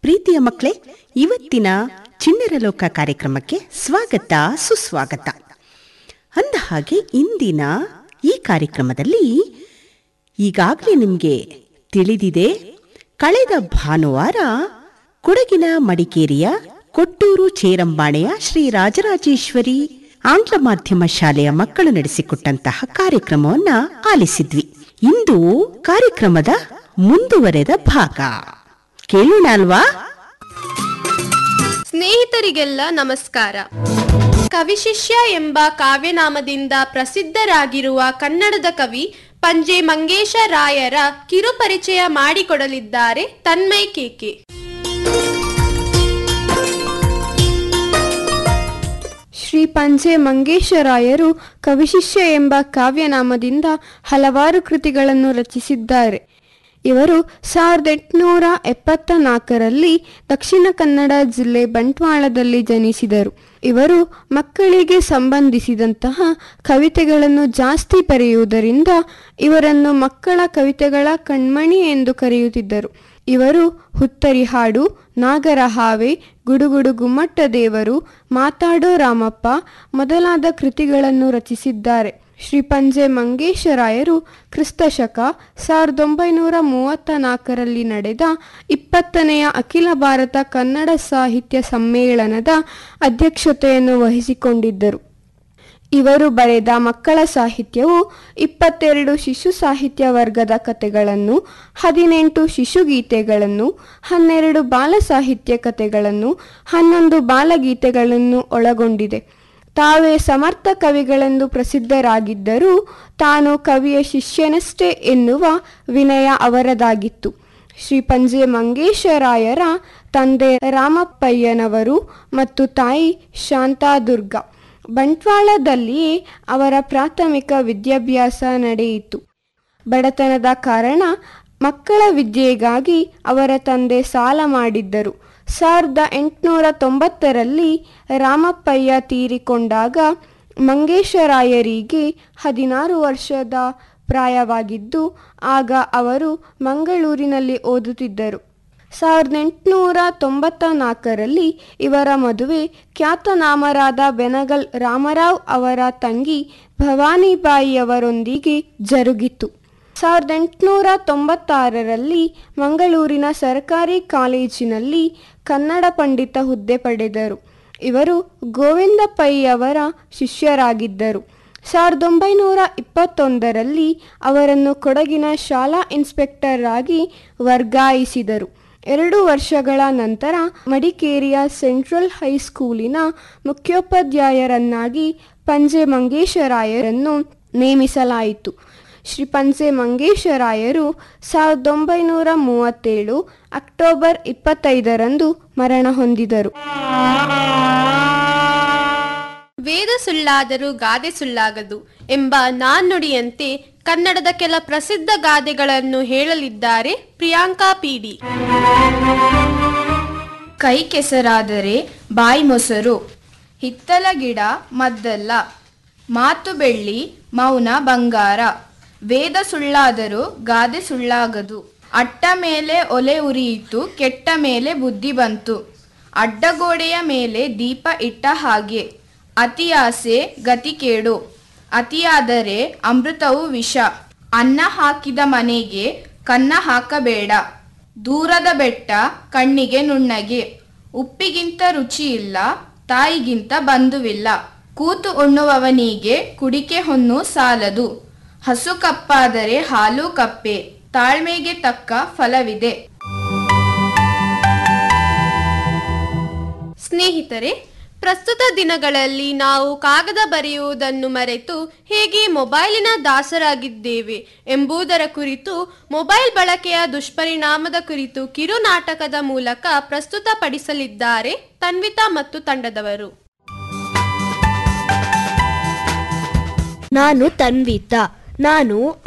ಪ್ರೀತಿಯ ಮಕ್ಕಳೇ ಇವತ್ತಿನ ಚಿಣ್ಣರ ಲೋಕ ಕಾರ್ಯಕ್ರಮಕ್ಕೆ ಸ್ವಾಗತ ಸುಸ್ವಾಗತ ಅಂದ ಹಾಗೆ ಇಂದಿನ ಈ ಕಾರ್ಯಕ್ರಮದಲ್ಲಿ ಈಗಾಗಲೇ ನಿಮಗೆ ತಿಳಿದಿದೆ ಕಳೆದ ಭಾನುವಾರ ಕೊಡಗಿನ ಮಡಿಕೇರಿಯ ಕೊಟ್ಟೂರು ಚೇರಂಬಾಣೆಯ ಶ್ರೀ ರಾಜರಾಜೇಶ್ವರಿ ಆಂಗ್ಲ ಮಾಧ್ಯಮ ಶಾಲೆಯ ಮಕ್ಕಳು ನಡೆಸಿಕೊಟ್ಟಂತಹ ಕಾರ್ಯಕ್ರಮವನ್ನ ಆಲಿಸಿದ್ವಿ ಇಂದು ಕಾರ್ಯಕ್ರಮದ ಮುಂದುವರೆದ ಭಾಗ ಕೇಳೋಣ ಅಲ್ವಾ ಸ್ನೇಹಿತರಿಗೆಲ್ಲ ನಮಸ್ಕಾರ ಕವಿಶಿಷ್ಯ ಎಂಬ ಕಾವ್ಯನಾಮದಿಂದ ಪ್ರಸಿದ್ಧರಾಗಿರುವ ಕನ್ನಡದ ಕವಿ ಪಂಜೆ ಮಂಗೇಶ ರಾಯರ ಕಿರುಪರಿಚಯ ಮಾಡಿಕೊಡಲಿದ್ದಾರೆ ತನ್ಮಯ್ ಕೇಕೆ ಶ್ರೀ ಪಂಜೆ ಮಂಗೇಶರಾಯರು ಕವಿಶಿಷ್ಯ ಎಂಬ ಕಾವ್ಯನಾಮದಿಂದ ಹಲವಾರು ಕೃತಿಗಳನ್ನು ರಚಿಸಿದ್ದಾರೆ ಇವರು ಸಾವಿರದ ಎಂಟುನೂರ ಎಪ್ಪತ್ತ ನಾಲ್ಕರಲ್ಲಿ ದಕ್ಷಿಣ ಕನ್ನಡ ಜಿಲ್ಲೆ ಬಂಟ್ವಾಳದಲ್ಲಿ ಜನಿಸಿದರು ಇವರು ಮಕ್ಕಳಿಗೆ ಸಂಬಂಧಿಸಿದಂತಹ ಕವಿತೆಗಳನ್ನು ಜಾಸ್ತಿ ಬರೆಯುವುದರಿಂದ ಇವರನ್ನು ಮಕ್ಕಳ ಕವಿತೆಗಳ ಕಣ್ಮಣಿ ಎಂದು ಕರೆಯುತ್ತಿದ್ದರು ಇವರು ಹುತ್ತರಿ ಹಾಡು ನಾಗರ ಹಾವೆ ಗುಡುಗುಡು ಗುಮ್ಮಟ್ಟ ದೇವರು ಮಾತಾಡೋ ರಾಮಪ್ಪ ಮೊದಲಾದ ಕೃತಿಗಳನ್ನು ರಚಿಸಿದ್ದಾರೆ ಶ್ರೀ ಪಂಜೆ ಮಂಗೇಶರಾಯರು ಕ್ರಿಸ್ತಶಕ ಸಾವಿರದ ಒಂಬೈನೂರ ಮೂವತ್ತ ನಾಲ್ಕರಲ್ಲಿ ನಡೆದ ಇಪ್ಪತ್ತನೆಯ ಅಖಿಲ ಭಾರತ ಕನ್ನಡ ಸಾಹಿತ್ಯ ಸಮ್ಮೇಳನದ ಅಧ್ಯಕ್ಷತೆಯನ್ನು ವಹಿಸಿಕೊಂಡಿದ್ದರು ಇವರು ಬರೆದ ಮಕ್ಕಳ ಸಾಹಿತ್ಯವು ಇಪ್ಪತ್ತೆರಡು ಶಿಶು ಸಾಹಿತ್ಯ ವರ್ಗದ ಕಥೆಗಳನ್ನು ಹದಿನೆಂಟು ಶಿಶುಗೀತೆಗಳನ್ನು ಹನ್ನೆರಡು ಬಾಲ ಸಾಹಿತ್ಯ ಕಥೆಗಳನ್ನು ಹನ್ನೊಂದು ಬಾಲಗೀತೆಗಳನ್ನು ಒಳಗೊಂಡಿದೆ ತಾವೇ ಸಮರ್ಥ ಕವಿಗಳೆಂದು ಪ್ರಸಿದ್ಧರಾಗಿದ್ದರೂ ತಾನು ಕವಿಯ ಶಿಷ್ಯನಷ್ಟೇ ಎನ್ನುವ ವಿನಯ ಅವರದಾಗಿತ್ತು ಶ್ರೀ ಪಂಜೆ ಮಂಗೇಶರಾಯರ ತಂದೆ ರಾಮಪ್ಪಯ್ಯನವರು ಮತ್ತು ತಾಯಿ ಶಾಂತಾದುರ್ಗ ಬಂಟ್ವಾಳದಲ್ಲಿಯೇ ಅವರ ಪ್ರಾಥಮಿಕ ವಿದ್ಯಾಭ್ಯಾಸ ನಡೆಯಿತು ಬಡತನದ ಕಾರಣ ಮಕ್ಕಳ ವಿದ್ಯೆಗಾಗಿ ಅವರ ತಂದೆ ಸಾಲ ಮಾಡಿದ್ದರು ಸಾವಿರದ ಎಂಟುನೂರ ತೊಂಬತ್ತರಲ್ಲಿ ರಾಮಪ್ಪಯ್ಯ ತೀರಿಕೊಂಡಾಗ ಮಂಗೇಶರಾಯರಿಗೆ ಹದಿನಾರು ವರ್ಷದ ಪ್ರಾಯವಾಗಿದ್ದು ಆಗ ಅವರು ಮಂಗಳೂರಿನಲ್ಲಿ ಓದುತ್ತಿದ್ದರು ಸಾವಿರದ ಎಂಟುನೂರ ತೊಂಬತ್ತ ನಾಲ್ಕರಲ್ಲಿ ಇವರ ಮದುವೆ ಖ್ಯಾತನಾಮರಾದ ಬೆನಗಲ್ ರಾಮರಾವ್ ಅವರ ತಂಗಿ ಭವಾನಿಬಾಯಿಯವರೊಂದಿಗೆ ಜರುಗಿತು ಸಾವಿರದ ಎಂಟುನೂರ ತೊಂಬತ್ತಾರರಲ್ಲಿ ಮಂಗಳೂರಿನ ಸರ್ಕಾರಿ ಕಾಲೇಜಿನಲ್ಲಿ ಕನ್ನಡ ಪಂಡಿತ ಹುದ್ದೆ ಪಡೆದರು ಇವರು ಗೋವಿಂದ ಪೈಯವರ ಶಿಷ್ಯರಾಗಿದ್ದರು ಸಾವಿರದ ಒಂಬೈನೂರ ಇಪ್ಪತ್ತೊಂದರಲ್ಲಿ ಅವರನ್ನು ಕೊಡಗಿನ ಶಾಲಾ ಇನ್ಸ್ಪೆಕ್ಟರ್ ಆಗಿ ವರ್ಗಾಯಿಸಿದರು ಎರಡು ವರ್ಷಗಳ ನಂತರ ಮಡಿಕೇರಿಯ ಸೆಂಟ್ರಲ್ ಹೈಸ್ಕೂಲಿನ ಮುಖ್ಯೋಪಾಧ್ಯಾಯರನ್ನಾಗಿ ಪಂಜೆ ಮಂಗೇಶರಾಯರನ್ನು ನೇಮಿಸಲಾಯಿತು ಶ್ರೀ ಪಂಜೆ ಮಂಗೇಶರಾಯರು ಸಾವಿರದ ಒಂಬೈನೂರ ಮೂವತ್ತೇಳು ಅಕ್ಟೋಬರ್ ಇಪ್ಪತ್ತೈದರಂದು ಮರಣ ಹೊಂದಿದರು ವೇದ ಸುಳ್ಳಾದರೂ ಗಾದೆ ಸುಳ್ಳಾಗದು ಎಂಬ ನಾಣ್ಣುಡಿಯಂತೆ ಕನ್ನಡದ ಕೆಲ ಪ್ರಸಿದ್ಧ ಗಾದೆಗಳನ್ನು ಹೇಳಲಿದ್ದಾರೆ ಪ್ರಿಯಾಂಕಾ ಪಿಡಿ ಕೈ ಕೆಸರಾದರೆ ಬಾಯಿ ಮೊಸರು ಹಿತ್ತಲ ಗಿಡ ಮದ್ದಲ್ಲ ಮಾತು ಬೆಳ್ಳಿ ಮೌನ ಬಂಗಾರ ವೇದ ಸುಳ್ಳಾದರೂ ಗಾದೆ ಸುಳ್ಳಾಗದು ಅಟ್ಟ ಮೇಲೆ ಒಲೆ ಉರಿಯಿತು ಕೆಟ್ಟ ಮೇಲೆ ಬುದ್ಧಿ ಬಂತು ಅಡ್ಡಗೋಡೆಯ ಮೇಲೆ ದೀಪ ಇಟ್ಟ ಹಾಗೆ ಅತಿಯಾಸೆ ಗತಿಕೇಡು ಅತಿಯಾದರೆ ಅಮೃತವು ವಿಷ ಅನ್ನ ಹಾಕಿದ ಮನೆಗೆ ಕನ್ನ ಹಾಕಬೇಡ ದೂರದ ಬೆಟ್ಟ ಕಣ್ಣಿಗೆ ನುಣ್ಣಗೆ ಉಪ್ಪಿಗಿಂತ ರುಚಿಯಿಲ್ಲ ತಾಯಿಗಿಂತ ಬಂಧುವಿಲ್ಲ ಕೂತು ಉಣ್ಣುವವನಿಗೆ ಕುಡಿಕೆ ಹೊನ್ನು ಸಾಲದು ಹಸು ಕಪ್ಪಾದರೆ ಹಾಲು ಕಪ್ಪೆ ತಾಳ್ಮೆಗೆ ತಕ್ಕ ಫಲವಿದೆ ಸ್ನೇಹಿತರೆ ಪ್ರಸ್ತುತ ದಿನಗಳಲ್ಲಿ ನಾವು ಕಾಗದ ಬರೆಯುವುದನ್ನು ಮರೆತು ಹೇಗೆ ಮೊಬೈಲಿನ ದಾಸರಾಗಿದ್ದೇವೆ ಎಂಬುದರ ಕುರಿತು ಮೊಬೈಲ್ ಬಳಕೆಯ ದುಷ್ಪರಿಣಾಮದ ಕುರಿತು ಕಿರು ನಾಟಕದ ಮೂಲಕ ಪ್ರಸ್ತುತಪಡಿಸಲಿದ್ದಾರೆ ತನ್ವಿತಾ ಮತ್ತು ತಂಡದವರು ನಾನು ತನ್ವಿತಾ ನಾನು